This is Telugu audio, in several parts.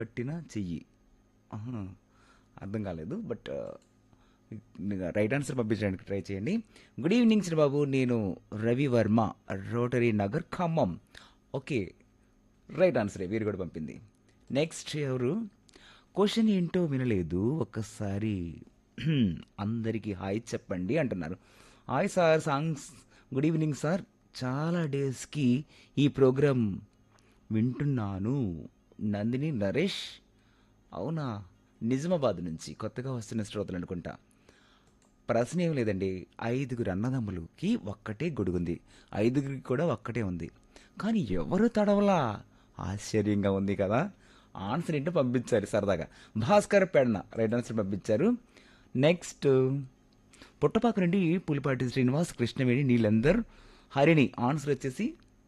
పట్టిన చెయ్యి ఆహా, అర్థం కాలేదు బట్ రైట్ ఆన్సర్ పంపించడానికి ట్రై చేయండి గుడ్ ఈవినింగ్ శ్రీ బాబు నేను రవి వర్మ రోటరీ నగర్ ఖమ్మం ఓకే రైట్ ఆన్సరే వీరు కూడా పంపింది నెక్స్ట్ ఎవరు క్వశ్చన్ ఏంటో వినలేదు ఒక్కసారి అందరికీ హాయ్ చెప్పండి అంటున్నారు hi sir songs good evening sir చాలా డేస్కి ఈ ప్రోగ్రామ్ వింటున్నాను నందిని నరేష్ అవునా నిజామాబాద్ నుంచి కొత్తగా వస్తున్న శ్రోతలు అనుకుంటా ప్రశ్న ఏం లేదండి ఐదుగురు అన్నదమ్ములకి ఒక్కటే గొడుగుంది ఐదుగురికి కూడా ఒక్కటే ఉంది కానీ ఎవరు తడవలా ఆశ్చర్యంగా ఉంది కదా ఆన్సర్ ఏంటో పంపించారు సరదాగా భాస్కర్ పెడన రైట్ ఆన్సర్ పంపించారు నెక్స్ట్ పుట్టపాక నుండి పులిపాటి శ్రీనివాస్ కృష్ణవేణి నీళ్ళందర్ హరిణి ఆన్సర్ వచ్చేసి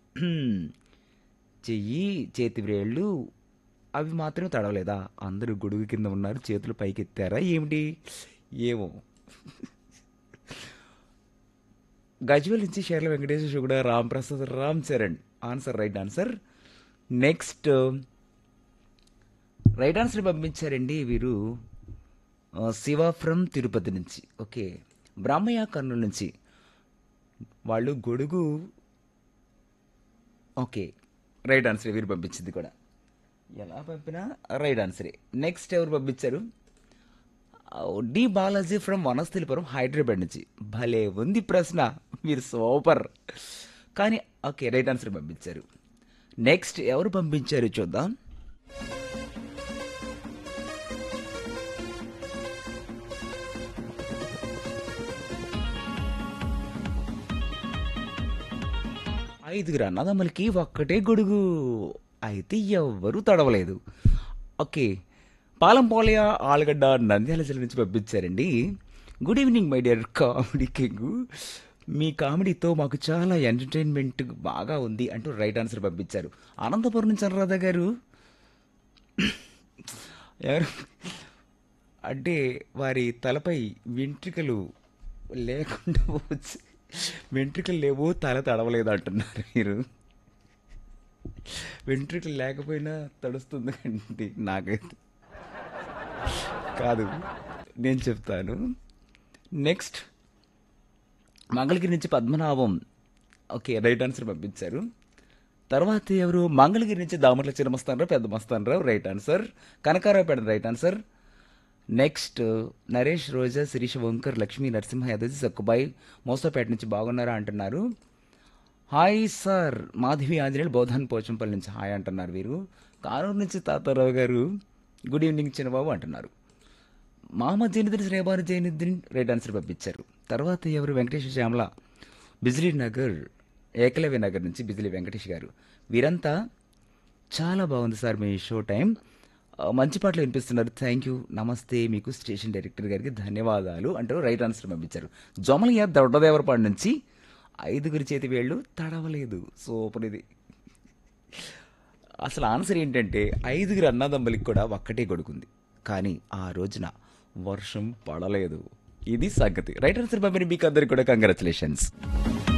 చెయ్యి చేతి వ్రేళ్ళు అవి మాత్రం తడవలేదా అందరూ గొడుగు కింద ఉన్నారు చేతులు పైకి ఎత్తారా ఏమిటి ఏమో గజ్వల్ నుంచి షేర్ల వెంకటేశ్వర శుగుడ Ram Prasad Ram Charan answer right answer next right answer పంపించారండి వీరు ఆ, శివ ఫ్రమ్ తిరుపతి నుంచి ఓకే బ్రహ్మయ్య కర్నూలు నుంచి వాళ్ళు గొడుగు ఓకే రైట్ ఆన్సర్ వీరు పంపించింది కూడా ఎలా పంపినా రైట్ ఆన్సరే నెక్స్ట్ ఎవరు పంపించారు డి బాలాజీ ఫ్రమ్ వనస్థలిపురం హైదరాబాద్ నుంచి భలే ఉంది ప్రశ్న మీరు సూపర్ కానీ ఓకే రైట్ ఆన్సర్ పంపించారు నెక్స్ట్ ఎవరు పంపించారు చూద్దాం ఐదుగురు అన్నదమ్ములకి ఒక్కటే గొడుగు అయితే ఎవ్వరూ తడవలేదు ఓకే పాలంపోలయ ఆలుగడ్డ నంద్యాల జిల్లా నుంచి పంపించారండి good evening my dear comedy king మీ కామెడీతో మాకు చాలా ఎంటర్టైన్మెంట్ బాగా ఉంది అంటూ రైట్ ఆన్సర్ పంపించారు అనంతపురం నుంచి అనురాధ గారు ఎవరు అంటే వారి తలపై వెంట్రుకలు లేకుండా వచ్చి వెంట్రుకలు లేవు తల తడవలేదు అంటున్నారు మీరు వెంట్రుకలు లేకపోయినా తడుస్తుంది అండి నాకైతే కాదు నేను చెప్తాను నెక్స్ట్ మంగళగిరి నుంచి పద్మనాభం ఓకే రైట్ ఆన్సర్ పంపించారు తర్వాత ఎవరు మంగళగిరి నుంచి దామర్ల చిన్న మస్తానరావు పెద్ద మస్తానరావు రైట్ ఆన్సర్ కనకారావు పెద్ద right answer next Naresh Roja Sirisha వంకర్ లక్ష్మీ నరసింహ యాదవ్ సక్కుబాయి మోసపేట నుంచి బాగున్నారా అంటున్నారు హాయ్ సార్ మాధవి ఆంజనేయులు బోధాన్ పోచంపల్లి నుంచి హాయ్ అంటున్నారు వీరు కానూరు నుంచి తాతారావు గారు గుడ్ ఈవినింగ్ చిన్నబాబు అంటున్నారు మహమ్మద్ జైనుద్దీన్ శ్రేబాను జైనుద్దీన్ రైట్ ఆన్సర్ పంపించారు తర్వాత ఎవరు వెంకటేశ్వర శ్యామల బిజ్లీ నగర్ ఏకలవ్య నగర్ నుంచి బిజ్లీ వెంకటేష్ గారు వీరంతా చాలా బాగుంది సార్ మీ షో టైం ఆ, మంచి పాటలు వినిపిస్తున్నారు థ్యాంక్ యూ నమస్తే మీకు స్టేషన్ డైరెక్టర్ గారికి ధన్యవాదాలు అంటూ రైట్ ఆన్సర్ పంపించారు జొమలయ్య దొడ్డదేవరపాడు నుంచి ఐదుగురి చేతి వేళ్ళు తడవలేదు సూపర్ ఇది అసలు ఆన్సర్ ఏంటంటే ఐదుగురు అన్నదమ్ములకి కూడా ఒక్కటే కొడుకుంది కానీ ఆ రోజున వర్షం పడలేదు ఇది సంగతి రైట్ ఆన్సర్ పంపిణీ మీకు అందరికి కూడా కంగ్రాచులేషన్స్